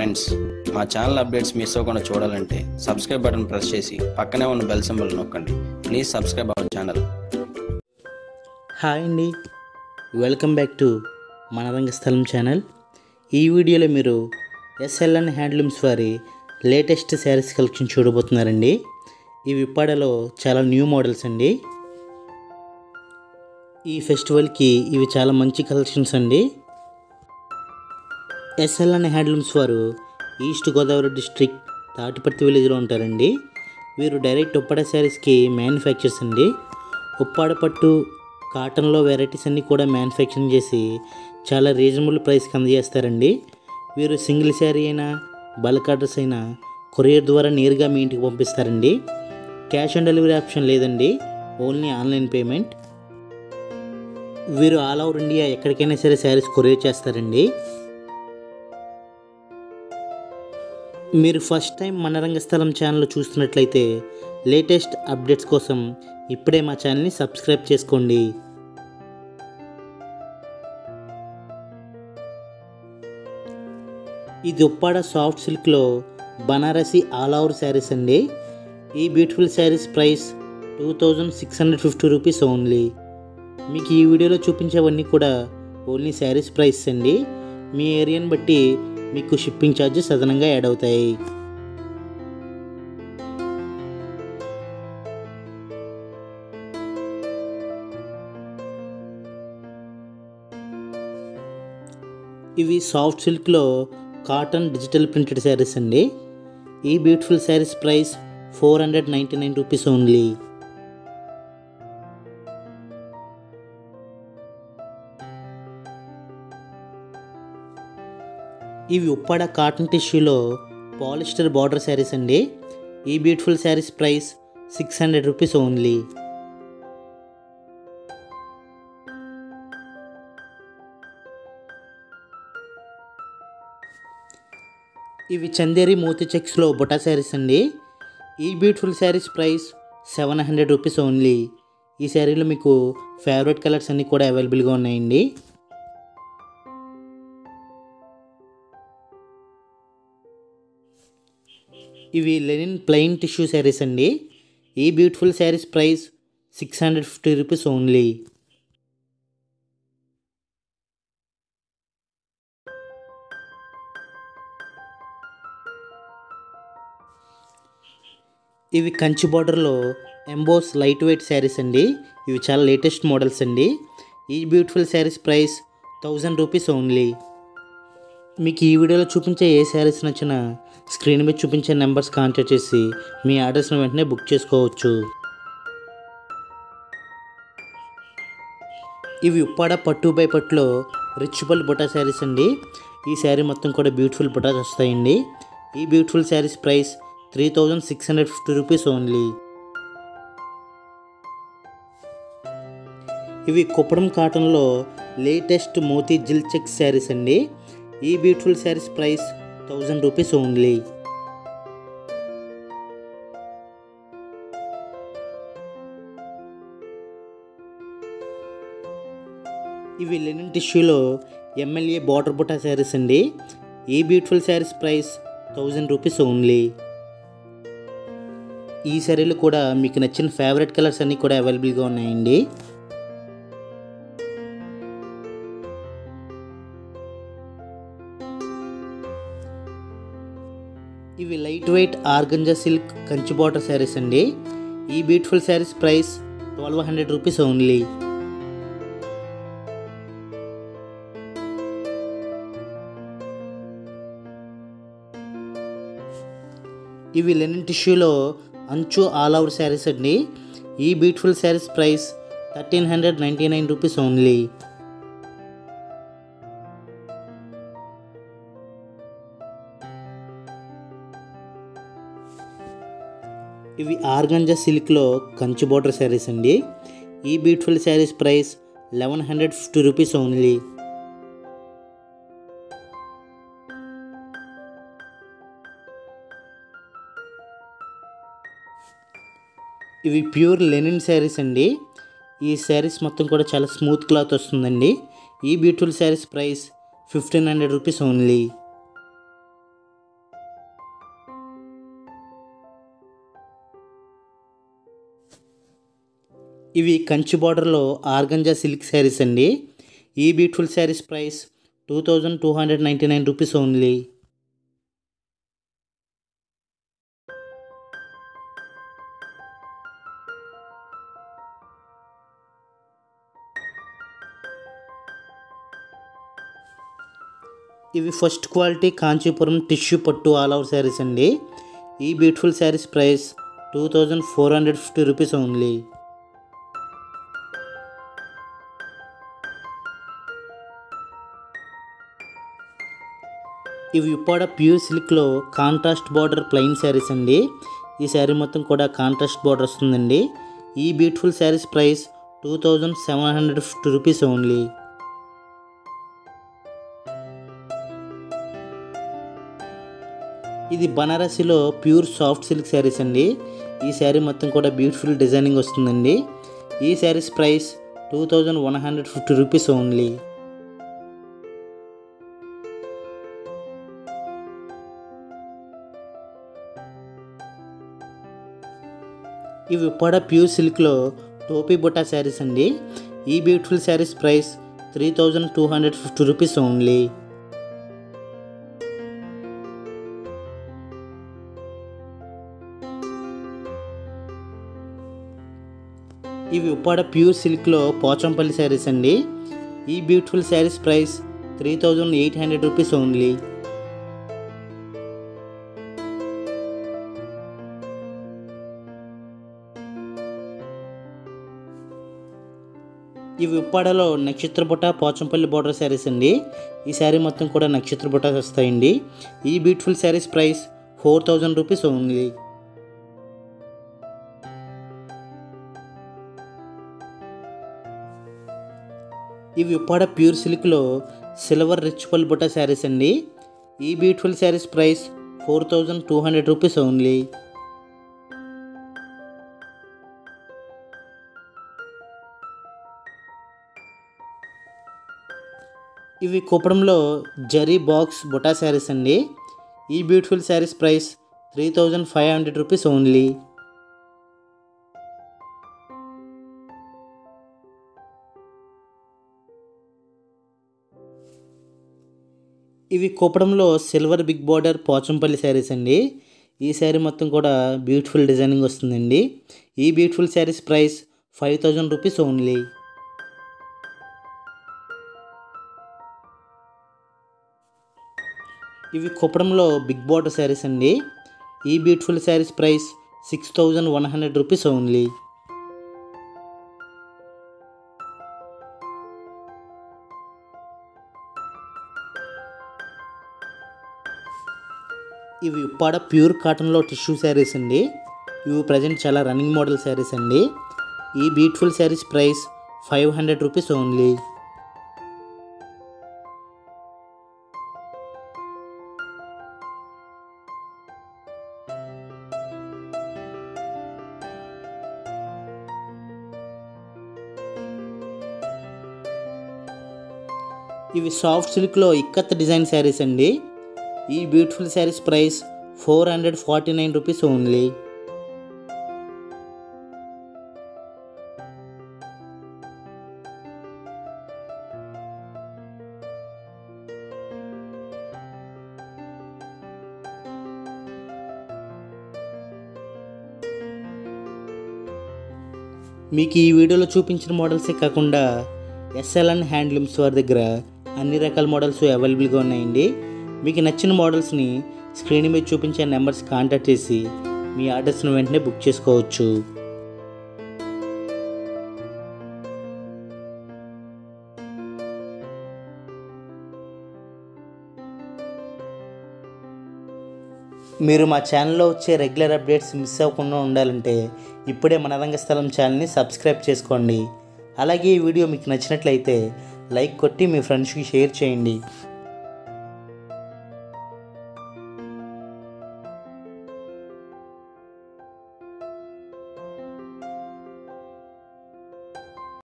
friends మా channel updates miss అవ్వకుండా చూడాలంటే సబ్స్క్రైబ్ బటన్ ప్రెస్ చేసి పక్కనే ఉన్న బెల్ సింబల్ నొక్కండి please subscribe our channel hi అండి వెల్కమ్ బ్యాక్ టు మన రంగస్థలం ఛానల్ ఈ వీడియోలో మీరు ఎస్ఎల్ఎన్ హ్యాండ్లూమ్స్ వారి లేటెస్ట్ శారీస్ కలెక్షన్ చూడబోతున్నారండి ఇవి ఇప్పటిలో చాలా న్యూ మోడల్స్ అండి ఈ ఫెస్టివల్కి ఇవి చాలా మంచి కలెక్షన్స్ అండి ఎస్ఎల్ఎన్ హ్యాండ్లూమ్స్ వారు ఈస్ట్ గోదావరి డిస్ట్రిక్ట్ తాటిపర్తి విలేజ్లో ఉంటారండి వీరు డైరెక్ట్ ఉప్పాడ శారీస్కి మ్యానుఫ్యాక్చర్స్ అండి ఉప్పాడ పట్టు కాటన్లో వెరైటీస్ అన్నీ కూడా మ్యానుఫ్యాక్చరింగ్ చేసి చాలా రీజనబుల్ ప్రైస్కి అందజేస్తారండి వీరు సింగిల్ శారీ అయినా బల్క్ ఆర్డర్స్ అయినా కొరియర్ ద్వారా నేరుగా మీ ఇంటికి పంపిస్తారండి క్యాష్ ఆన్ డెలివరీ ఆప్షన్ లేదండి ఓన్లీ ఆన్లైన్ పేమెంట్ వీరు ఆల్ ఓవర్ ఇండియా ఎక్కడికైనా సరే శారీస్ కొరియర్ చేస్తారండి మీరు ఫస్ట్ టైం మన రంగస్థలం ఛానల్ చూస్తున్నట్లయితే లేటెస్ట్ అప్డేట్స్ కోసం ఇప్పుడే మా ఛానల్ని సబ్స్క్రైబ్ చేసుకోండి ఇది ఉప్పాడ సాఫ్ట్ సిల్క్లో బనారసి ఆల్ ఓవర్ శారీస్ అండి ఈ beautiful saris price two thousand six hundred fifty rupees only మీకు ఈ వీడియోలో చూపించేవన్నీ కూడా ఓన్లీ శారీస్ ప్రైస్ అండి మీ ఏరియాని బట్టి మీకు షిప్పింగ్ ఛార్జెస్ అదనంగా యాడ్ అవుతాయి ఇవి సాఫ్ట్ సిల్క్లో కాటన్ డిజిటల్ ప్రింటెడ్ శారీస్ అండి ఈ beautiful saris price four hundred ninety nine rupees only ఇవి ఉప్పాడ కాటన్ టిష్యూలో పాలిస్టర్ బార్డర్ శారీస్ అండి ఈ beautiful saris price six hundred rupees only ఇవి చందేరి మోతీ చెక్స్లో బుటా శారీస్ అండి ఈ beautiful saris price seven hundred rupees only ఈ శారీలో మీకు ఫేవరెట్ కలర్స్ అన్నీ కూడా అవైలబుల్గా ఉన్నాయండి ఇవి లెనిన్ ప్లెయిన్ టిష్యూ శారీస్ అండి ఈ beautiful saris price six hundred fifty rupees only ఇవి కంచి బార్డర్లో ఎంబోస్ లైట్ వెయిట్ శారీస్ అండి ఇవి చాలా లేటెస్ట్ మోడల్స్ అండి ఈ beautiful saris price thousand rupees only మీకు ఈ వీడియోలో చూపించే ఏ శారీస్ నచ్చినా స్క్రీన్ మీద చూపించే నెంబర్స్ కాంటాక్ట్ చేసి మీ ఆర్డర్స్ని వెంటనే బుక్ చేసుకోవచ్చు ఇవి ఉప్పాడ పట్టు బై పట్టులో రిచ్బల్ బుటా శారీస్ అండి ఈ శారీ మొత్తం కూడా బ్యూటిఫుల్ బుటాస్ వస్తాయండి ఈ beautiful saris price three thousand six hundred fifty rupees only ఇవి కుప్పడం కాటన్లో లేటెస్ట్ మోతీ జిల్ చెక్ శారీస్ అండి ఈ beautiful saris price thousand rupees only ఇవి లెనిన్ టిష్యూలో ఎమ్మెల్యే బార్డర్ బుటా శారీస్ అండి ఈ beautiful saris price thousand rupees only ఈ శారీలు కూడా మీకు నచ్చిన ఫేవరెట్ కలర్స్ అన్నీ కూడా అవైలబుల్గా ఉన్నాయండి ఇవి light weight organza silk Kanchi border saris అండి ఈ beautiful saris price twelve hundred rupees only ఇవి లెనిన్ టిష్యూలో అంచు ఆల్ ఓవర్ శారీస్ అండి ఈ beautiful saris price thirteen hundred ninety nine rupees only ఇవి ఆర్గంజా సిల్క్లో కంచి బోర్డర్ శారీస్ అండి ఈ beautiful saris price eleven hundred fifty rupees only ఇవి ప్యూర్ లెనిన్ శారీస్ అండి ఈ శారీస్ మొత్తం కూడా చాలా స్మూత్ క్లాత్ వస్తుందండి ఈ beautiful saris price fifteen hundred rupees only ఇవి కంచి బార్డర్లో ఆర్గంజా సిల్క్ శారీస్ అండి ఈ beautiful saris price two thousand two hundred ninety nine rupees only ఇవి ఫస్ట్ క్వాలిటీ కాంచీపురం టిష్యూ పట్టు ఆల్ ఓవర్ శారీస్ అండి ఈ beautiful saris price two thousand four hundred fifty rupees only ఇవి Uppada pure సిల్క్లో కాంట్రాస్ట్ బార్డర్ ప్లెయిన్ శారీస్ అండి ఈ శారీ మొత్తం కూడా కాంట్రాస్ట్ బార్డర్ వస్తుందండి ఈ beautiful saris price two thousand seven hundred fifty rupees only ఇది బనారసిలో ప్యూర్ సాఫ్ట్ సిల్క్ శారీస్ అండి ఈ శారీ మొత్తం కూడా బ్యూటిఫుల్ డిజైనింగ్ వస్తుందండి ఈ saris price two thousand one hundred fifty rupees only ఇవి ఉప్పాడ ప్యూర్ సిల్క్లో టోపీ బుట్టా శారీస్ అండి ఈ beautiful saris price three thousand two hundred fifty rupees only ఇవి ఉప్పాడ ప్యూర్ సిల్క్లో పోచంపల్లి శారీస్ అండి ఈ beautiful saris price three thousand eight hundred rupees only ఇవి ఉప్పాడలో నక్షత్ర బుట్ట పోచంపల్లి బోర్డర్ శారీస్ అండి ఈ శారీ మొత్తం కూడా నక్షత్ర బుట్ట వస్తాయండి ఈ beautiful saris price four thousand rupees only ఇవి ఉప్పాడ ప్యూర్ సిల్క్లో సిల్వర్ రిచ్ పల్ బుట్ట శారీస్ అండి ఈ beautiful saris price four thousand two hundred rupees only ఇవి కుప్పడంలో జరీ బాక్స్ బుటా శారీస్ అండి ఈ beautiful saris price three thousand five hundred rupees only ఇవి కుప్పడంలో silver big border Pochampally saris అండి ఈ శారీ మొత్తం కూడా బ్యూటిఫుల్ డిజైనింగ్ వస్తుందండి ఈ beautiful saris price five thousand rupees only ఇవి కుప్పడంలో బిగ్ బార్డర్ శారీస్ అండి ఈ beautiful saris price six thousand one hundred rupees only ఇవి ఉప్పాడ ప్యూర్ కాటన్లో టిష్యూ శారీస్ అండి ఇవి ప్రజెంట్ చాలా రన్నింగ్ మోడల్ శారీస్ అండి ఈ beautiful saris price five hundred rupees only ఇవి సాఫ్ట్ సిల్క్లో ఇక్కత్ డిజైన్ శారీస్ అండి ఈ beautiful saris price four hundred forty nine rupees only మీకు ఈ వీడియోలో చూపించిన మోడల్సే కాకుండా ఎస్ఎల్ఎన్ హ్యాండ్లూమ్స్ వారి దగ్గర అన్ని రకాల మోడల్స్ అవైలబుల్గా ఉన్నాయండి మీకు నచ్చిన మోడల్స్ని స్క్రీన్ మీద చూపించే నెంబర్స్ కాంటాక్ట్ చేసి మీ ఆర్డర్స్ని వెంటనే బుక్ చేసుకోవచ్చు మీరు మా ఛానల్లో వచ్చే రెగ్యులర్ అప్డేట్స్ మిస్ అవ్వకుండా ఉండాలంటే ఇప్పుడే మన రంగస్థలం ఛానల్ని సబ్స్క్రైబ్ చేసుకోండి అలాగే ఈ వీడియో మీకు నచ్చినట్లయితే లైక్ కొట్టి మీ ఫ్రెండ్స్కి షేర్ చేయండి